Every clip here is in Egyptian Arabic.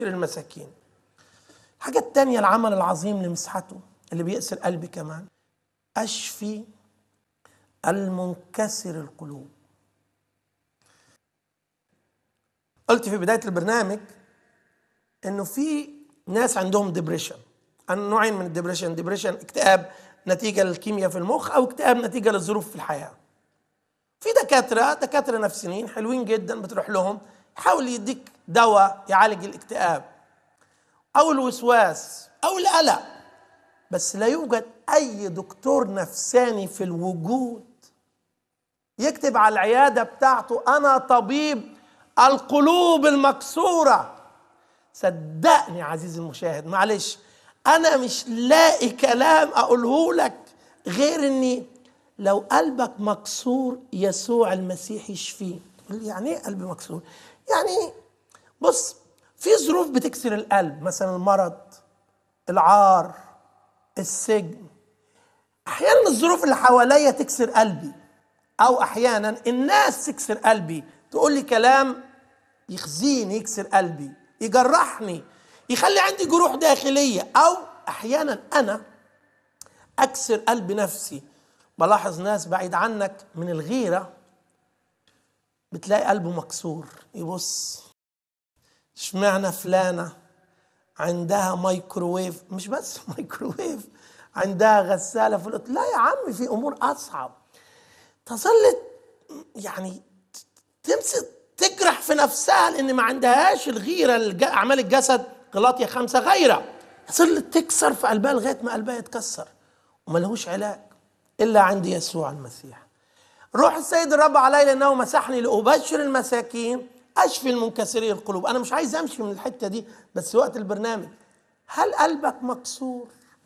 المساكين الحاجة التانية العمل العظيم لمسحته اللي بيأسر قلبي كمان أشفي المنكسر القلوب قلت في بداية البرنامج انه في ناس عندهم ديبريشن نوعين من الديبريشن ديبريشن اكتئاب نتيجة للكيمياء في المخ او اكتئاب نتيجة للظروف في الحياة في دكاترة دكاترة نفسيين حلوين جدا بتروح لهم يحاول يديك دواء يعالج الاكتئاب او الوسواس او القلق بس لا يوجد اي دكتور نفساني في الوجود يكتب على العيادة بتاعته انا طبيب القلوب المكسورة صدقني عزيزي المشاهد معلش انا مش لاقي كلام اقوله لك غير اني لو قلبك مكسور يسوع المسيح يشفيه تقول لي يعني ايه قلبي مكسور يعني بص في ظروف بتكسر القلب مثلا المرض العار السجن احيانا الظروف اللي حواليا تكسر قلبي او احيانا الناس تكسر قلبي تقول لي كلام يخزيني يكسر قلبي يجرحني يخلي عندي جروح داخليه او احيانا انا اكسر قلب نفسي بلاحظ ناس بعيد عنك من الغيره بتلاقي قلبه مكسور يبص اشمعنى فلانه عندها مايكروويف مش بس مايكروويف عندها غساله في الأوضة. لا يا عم في امور اصعب تظل يعني تمسك تجرح في نفسها لان ما عندهاش الغيره الج- اعمال الجسد غلاطيا خمسه غيره تظل تكسر في قلبها لغايه ما قلبها يتكسر وملهوش علاج الا عند يسوع المسيح روح السيد الرب علي لانه مسحني لابشر المساكين اشفي المنكسرين القلوب انا مش عايز امشي من الحته دي بس وقت البرنامج هل قلبك مكسور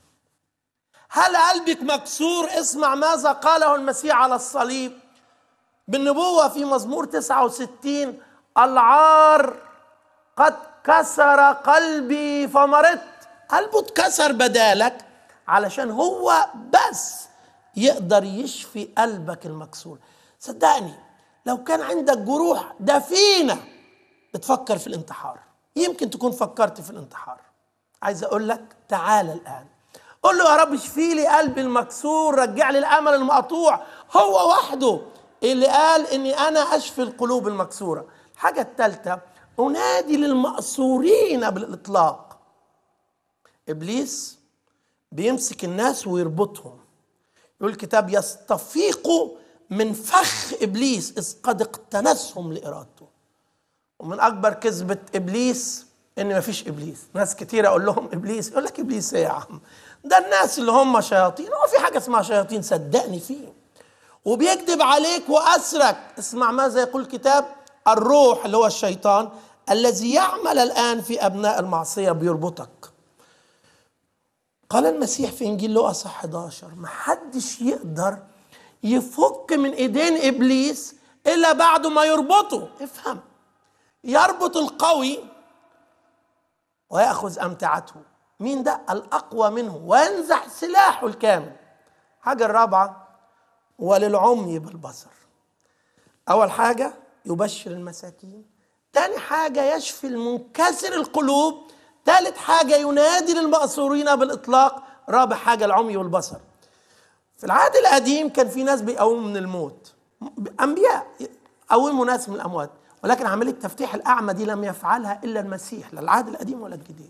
هل قلبك مكسور اسمع ماذا قاله المسيح على الصليب بالنبوة في مزمور 69 العار قد كسر قلبي فمرضت قلبه اتكسر بدالك علشان هو بس يقدر يشفي قلبك المكسور صدقني لو كان عندك جروح دفينة بتفكر في الانتحار يمكن تكون فكرت في الانتحار عايز اقول لك تعال الان قول له يا رب اشفي لي قلبي المكسور رجع لي الامل المقطوع هو وحده اللي قال اني انا اشفي القلوب المكسوره الحاجه الثالثه انادي للمأسورين بالاطلاق ابليس بيمسك الناس ويربطهم يقول الكتاب يستفيق من فخ ابليس اذ قد اقتنسهم لارادته ومن اكبر كذبه ابليس ان مفيش ابليس ناس كتير اقول لهم ابليس يقول لك ابليس ايه يا عم ده الناس اللي هم شياطين هو في حاجه اسمها شياطين صدقني فيه وبيكذب عليك واسرك اسمع ماذا يقول الكتاب الروح اللي هو الشيطان الذي يعمل الان في ابناء المعصيه بيربطك قال المسيح في انجيل لوقا صح 11 ما حدش يقدر يفك من ايدين ابليس الا بعد ما يربطه افهم يربط القوي ويأخذ أمتعته مين ده الأقوى منه وينزع سلاحه الكامل حاجة الرابعة وللعمي بالبصر أول حاجة يبشر المساكين تاني حاجة يشفي المنكسر القلوب ثالث حاجة ينادي للمأسورين بالإطلاق رابع حاجة العمي والبصر في العهد القديم كان في ناس بيقوموا من الموت أنبياء قوموا ناس من الأموات ولكن عملية تفتيح الأعمى دي لم يفعلها إلا المسيح لا العهد القديم ولا الجديد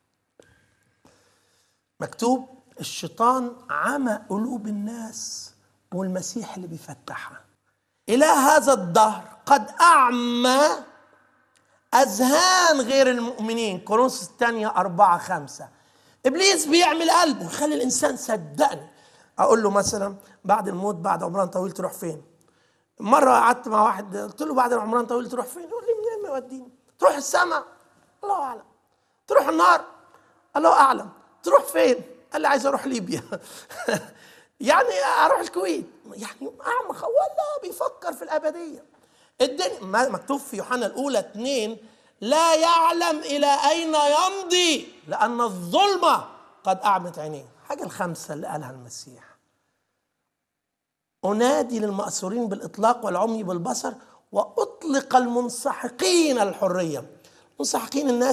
مكتوب الشيطان عمى قلوب الناس والمسيح اللي بيفتحها إلى هذا الدهر قد أعمى أذهان غير المؤمنين كورنثوس الثانية أربعة خمسة إبليس بيعمل قلبه يخلي الإنسان صدقني أقول له مثلا بعد الموت بعد عمران طويل تروح فين مرة قعدت مع واحد قلت له بعد عمران طويل تروح فين يقول لي منين ما يوديني تروح السماء الله أعلم تروح النار الله أعلم تروح فين قال لي عايز أروح ليبيا يعني أروح الكويت يعني أعمى ولا بيفكر في الأبدية الدنيا ما- مكتوب في يوحنا الأولى اتنين لا يعلم إلى أين يمضي لأن الظلمة قد أعمت عينيه حاجة الخمسة اللي قالها المسيح أنادي للمأسورين بالإطلاق والعمي بالبصر وأطلق المنسحقين الحرية منسحقين الناس